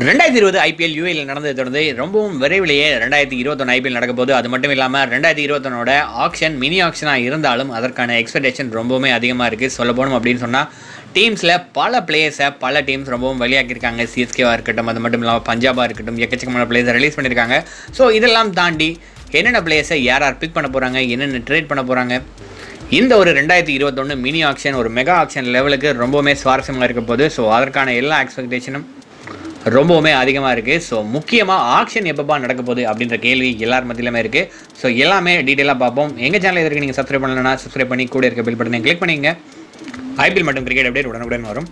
ரெண்டாயிரத்தி இருபது ஐபிஎல் யூஏல நடந்ததை தொடர்ந்து ரொம்பவும் விரைவிலேயே ரெண்டாயிரத்தி இருபத்தொன்று ஐபிஎல் நடக்க போகுது அது மட்டும் இல்லாமல் ரெண்டாயிரத்தி இருபத்தொன்னோட ஆக்ஷன் மினி ஆக்ஷனாக இருந்தாலும் அதற்கான எக்ஸ்பெக்டேஷன் ரொம்பவுமே அதிகமாக இருக்குது சொல்ல போகணும் அப்படின்னு சொன்னால் டீம்ஸில் பல பிளேயர்ஸை பல டீம்ஸ் ரொம்பவும் வெளியாக்கியிருக்காங்க சிஎஸ்கேவாக இருக்கட்டும் அது மட்டும் இல்லாமல் பஞ்சாபாக இருக்கட்டும் எக்கச்சக்கமான பிளேயர்ஸை ரிலீஸ் பண்ணியிருக்காங்க ஸோ இதெல்லாம் தாண்டி என்னென்ன பிளேயர்ஸை யார் யார் பிக் பண்ண போகிறாங்க என்னென்ன ட்ரேட் பண்ண போகிறாங்க இந்த ஒரு ரெண்டாயிரத்தி இருபத்தொன்று மினி ஆக்ஷன் ஒரு மெகா ஆக்ஷன் லெவலுக்கு ரொம்பவுமே சுவாரஸ்யமாக இருக்க போகுது ஸோ அதற்கான எல்லா எக்ஸ்பெக்டேஷனும் ரொம்பவுமே அதிகமாக இருக்குது ஸோ முக்கியமாக ஆக்ஷன் எப்பப்பா நடக்க போகுது அப்படின்ற கேள்வி எல்லார் மத்தியிலுமே இருக்குது ஸோ எல்லாமே டீட்டெயிலாக பார்ப்போம் எங்கள் சேனல் எதற்கு நீங்கள் சப்ஸ்கிரைப் பண்ணலன்னா சப்ஸ்கிரைப் பண்ணி கூட இருக்க பில் பட்டனை கிளிக் பண்ணிங்க ஐபிஎல் மற்றும் கிரிக்கெட் அப்டேட் உடனுக்குடன் வரும்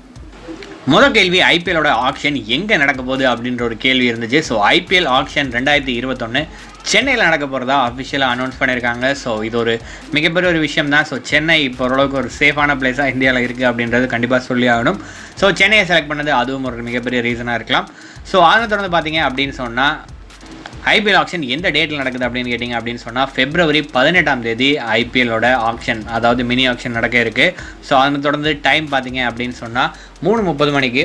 முதல் கேள்வி ஐபிஎலோட ஆக்ஷன் எங்கே நடக்க போகுது அப்படின்ற ஒரு கேள்வி இருந்துச்சு ஸோ ஐபிஎல் ஆக்ஷன் ரெண்டாயிரத்தி இருபத்தொன்று சென்னையில் நடக்க போகிறதா அஃபிஷியலாக அனௌன்ஸ் பண்ணியிருக்காங்க ஸோ இது ஒரு மிகப்பெரிய ஒரு விஷயம் தான் ஸோ சென்னை இப்போ ஓரளவுக்கு ஒரு சேஃபான பிளேஸாக இந்தியாவில் இருக்குது அப்படின்றது கண்டிப்பாக சொல்லி ஆகணும் ஸோ சென்னையை செலக்ட் பண்ணது அதுவும் ஒரு மிகப்பெரிய ரீசனாக இருக்கலாம் ஸோ அதை தொடர்ந்து பார்த்தீங்க அப்படின்னு சொன்னால் ஐபிஎல் ஆக்ஷன் எந்த டேட்டில் நடக்குது அப்படின்னு கேட்டிங்க அப்படின்னு சொன்னால் ஃபெப்ரவரி பதினெட்டாம் தேதி ஐபிஎல்லோட ஆக்ஷன் அதாவது மினி ஆக்ஷன் நடக்க இருக்குது ஸோ அதை தொடர்ந்து டைம் பார்த்தீங்க அப்படின்னு சொன்னால் மூணு முப்பது மணிக்கு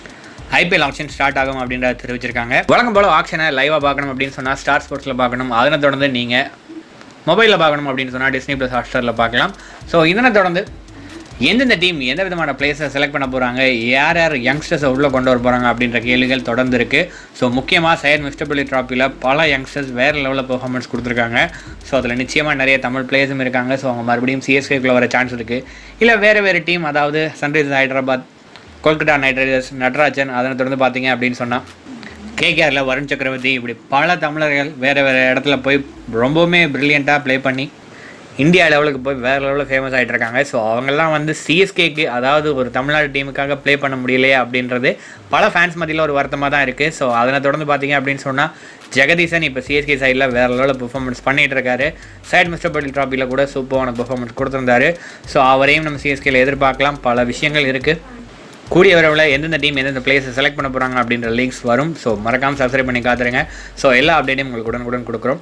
ஐபிஎல் ஆக்ஷன் ஸ்டார்ட் ஆகும் அப்படின்றத தெரிவிச்சிருக்காங்க வழக்கம் போல ஆக்ஷனை லைவாக பார்க்கணும் அப்படின்னு சொன்னால் ஸ்டார் ஸ்போர்ட்ஸில் பார்க்கணும் அதனை தொடர்ந்து நீங்கள் மொபைலில் பார்க்கணும் அப்படின்னு சொன்னால் டிஸ்னி ப்ளஸ் ஹாட்ஸ்டாரில் பார்க்கலாம் ஸோ இதனை தொடர்ந்து எந்தெந்த டீம் எந்த விதமான பிளேஸை செலக்ட் பண்ண போகிறாங்க யார் யார் யங்ஸ்டர்ஸை உள்ளே கொண்டு வர போகிறாங்க அப்படின்ற கேள்விகள் தொடர்ந்து இருக்குது ஸோ முக்கியமாக சையத் மிஸ்டபிளி ட்ராஃபியில் பல யங்ஸ்டர்ஸ் வேறு லெவலில் பெர்ஃபார்மன்ஸ் கொடுத்துருக்காங்க ஸோ அதில் நிச்சயமாக நிறைய தமிழ் பிளேயர்ஸும் இருக்காங்க ஸோ அவங்க மறுபடியும் சிஎஸ்கேக்குள்ளே வர சான்ஸ் இருக்குது இல்லை வேறு வேறு டீம் அதாவது Sunrisers Hyderabad Kolkata Knight Riders Natarajan அதனை தொடர்ந்து பார்த்தீங்க அப்படின்னு சொன்னால் கேகேஆரில் வருண் சக்கரவர்த்தி இப்படி பல தமிழர்கள் வேறு வேறு இடத்துல போய் ரொம்பவுமே ப்ரில்லியண்ட்டாக ப்ளே பண்ணி இந்தியா லெவலுக்கு போய் வேறு லெவலில் ஃபேமஸ் ஆகிட்டு இருக்காங்க ஸோ அவங்கெல்லாம் வந்து சிஎஸ்கேக்கு அதாவது ஒரு தமிழ்நாடு டீமுக்காக ப்ளே பண்ண முடியலையே அப்படின்றது பல ஃபேன்ஸ் மத்தியில் ஒரு வருத்தமாக தான் இருக்குது ஸோ அதனை தொடர்ந்து பார்த்தீங்க அப்படின்னு சொன்னால் ஜெகதீசன் இப்போ சிஎஸ்கே சைடில் வேறு லெவலில் பெர்ஃபார்மன்ஸ் பண்ணிகிட்டு இருக்காரு சைட் மிஸ்டர் பட்டில் ட்ராஃபியில் கூட சூப்பரான பெர்ஃபார்மன்ஸ் கொடுத்துருந்தாரு ஸோ அவரையும் நம்ம சிஎஸ்கேல எதிர்பார்க்கலாம் பல விஷயங்கள் இருக்குது கூடிய விரைவில் எந்தெந்த டீம் எந்தெந்த பிளேஸை செலக்ட் பண்ண போகிறாங்க அப்படின்ற லீக்ஸ் வரும் ஸோ மறக்காமல் சப்ஸ்கிரைப் பண்ணி காத்துருங்க ஸோ எல்லா அப்டேட்டையும் உங்களுக்கு உடனுக்குடன் கொடுக்குறோம்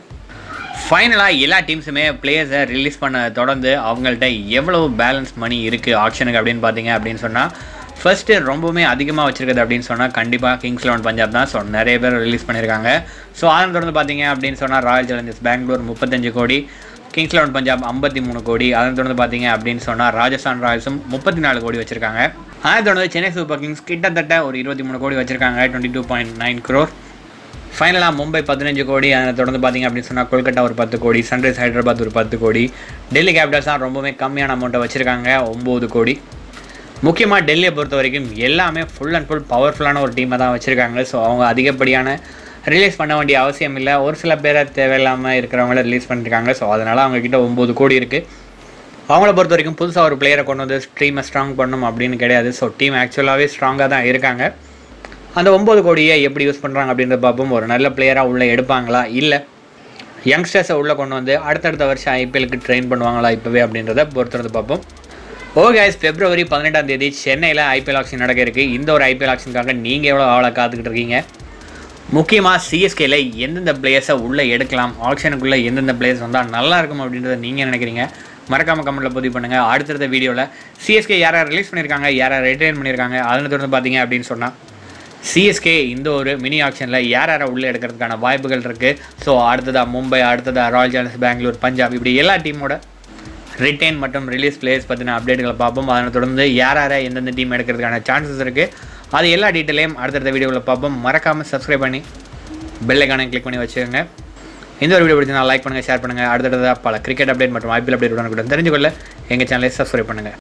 ஃபைனலாக எல்லா டீம்ஸுமே பிளேயர்ஸை ரிலீஸ் பண்ண தொடர்ந்து அவங்கள்ட்ட எவ்வளவு பேலன்ஸ் மணி இருக்குது ஆப்ஷனுக்கு அப்படின்னு பார்த்தீங்க அப்படின்னு சொன்னால் ஃபர்ஸ்ட்டு ரொம்பவுமே அதிகமாக வச்சிருக்குது அப்படின்னு சொன்னால் கண்டிப்பாக கிங்ஸ் லெவன் பஞ்சாப் தான் ஸோ நிறைய பேர் ரிலீஸ் பண்ணியிருக்காங்க ஸோ அதனை தொடர்ந்து பார்த்தீங்க அப்படின்னு சொன்னால் ராயல் சேலஞ்சர்ஸ் பெங்களூர் முப்பத்தஞ்சு கோடி கிங்ஸ் லெவன் பஞ்சாப் ஐம்பத்தி மூணு கோடி அதனை தொடர்ந்து பார்த்தீங்க அப்படின்னு சொன்னால் ராஜஸ்தான் ராயல்ஸும் முப்பத்தி நாலு கோடி வச்சிருக்காங்க அதை தொடர்ந்து சென்னை சூப்பர் கிங்ஸ் கிட்டத்தட்ட ஒரு இருபத்தி மூணு கோடி வச்சிருக்காங்க twenty two point nine crore ஃபைனலாக மும்பை பதினஞ்சு கோடி அதை தொடர்ந்து பார்த்தீங்க அப்படின்னு சொன்னால் கொல்கட்டா ஒரு பத்து கோடி சன்ரைஸ் ஹைதராபாத் ஒரு பத்து கோடி டெல்லி கேபிட்டல்ஸ் தான் ரொம்பவுமே கம்மியான அமௌண்ட்டை வச்சுருக்காங்க ஒம்பது கோடி முக்கியமாக டெல்லியை பொறுத்த வரைக்கும் எல்லாமே ஃபுல் அண்ட் ஃபுல் பவர்ஃபுல்லான ஒரு டீமை தான் வச்சுருக்காங்க ஸோ அவங்க அதிகப்படியான ரிலீஸ் பண்ண வேண்டிய அவசியம் இல்லை ஒரு சில பேரை தேவையில்லாமல் இருக்கிறவங்கள ரிலீஸ் பண்ணியிருக்காங்க ஸோ அதனால் அவங்கக்கிட்ட ஒம்பது கோடி இருக்குது அவங்கள பொறுத்த வரைக்கும் புதுசாக ஒரு பிளேயரை கொண்டு வந்து டீமை ஸ்ட்ராங் பண்ணணும் அப்படின்னு கிடையாது ஸோ டீம் ஆக்சுவலாகவே ஸ்ட்ராங்காக தான் இருக்காங்க அந்த ஒம்பது கோடியை எப்படி யூஸ் பண்ணுறாங்க அப்படின்றத பார்ப்போம் ஒரு நல்ல பிளேயராக உள்ளே எடுப்பாங்களா இல்லை யங்ஸ்டர்ஸை உள்ளே கொண்டு வந்து அடுத்தடுத்த வருஷம் ஐபிஎலுக்கு ட்ரெயின் பண்ணுவாங்களா இப்போவே அப்படின்றத பொறுத்திருந்து பார்ப்போம் ஓகே பிப்ரவரி பதினெட்டாம் தேதி சென்னையில் ஐபிஎல் ஆக்ஷன் நடக்க இருக்கு இந்த ஒரு ஐபிஎல் ஆக்ஷனுக்காக நீங்கள் எவ்வளோ ஆளை காத்துக்கிட்டு இருக்கீங்க முக்கியமாக சிஎஸ்கேல எந்தெந்த பிளேயர்ஸை உள்ளே எடுக்கலாம் ஆக்ஷனுக்குள்ளே எந்தெந்த பிளேயர்ஸ் வந்தால் நல்லா இருக்கும் அப்படின்றத நீங்கள் நினைக்கிறீங்க மறக்காம கமெண்ட்டில் பதிவு பண்ணுங்கள் அடுத்தடுத்த வீடியோவில் சிஎஸ்கே யார் யார் ரிலீஸ் பண்ணியிருக்காங்க யார் யார் ரிட்டைன் பண்ணியிருக்காங்க அதனை தொடர்ந்து பார்த்தீங்க அப்படின்னு சொன்னால் சிஎஸ்கே இந்த ஒரு மினி ஆக்ஷனில் யார் யாரை உள்ளே எடுக்கிறதுக்கான வாய்ப்புகள் இருக்குது ஸோ அடுத்ததாக மும்பை அடுத்ததாக ராயல் சேலஞ்சர்ஸ் பெங்களூர் பஞ்சாப் இப்படி எல்லா டீமோட ரிட்டைன் மற்றும் ரிலீஸ் பிளேயர்ஸ் பற்றின அப்டேட்டுகளை பார்ப்போம் அதனை தொடர்ந்து யார் யாரை எந்தெந்த டீம் எடுக்கிறதுக்கான சான்சஸ் இருக்குது அது எல்லா டீட்டெயிலையும் அடுத்தடுத்த வீடியோவில் பார்ப்போம் மறக்காமல் சப்ஸ்கிரைப் பண்ணி பெல் ஐக்கானை கிளிக் பண்ணி வச்சுக்கோங்க இந்த ஒரு வீடியோ பிடிச்சிருந்தா லைக் பண்ணுங்கள் ஷேர் பண்ணுங்கள் அடுத்தடுத்த பல கிரிக்கெட் அப்டேட் மற்றும் ஐபிஎல் அப்டேட் உடனுக்குடன் தெரிஞ்சுக்கொள்ள எங்கள் சேனலை சப்ஸ்கிரைப் பண்ணுங்கள்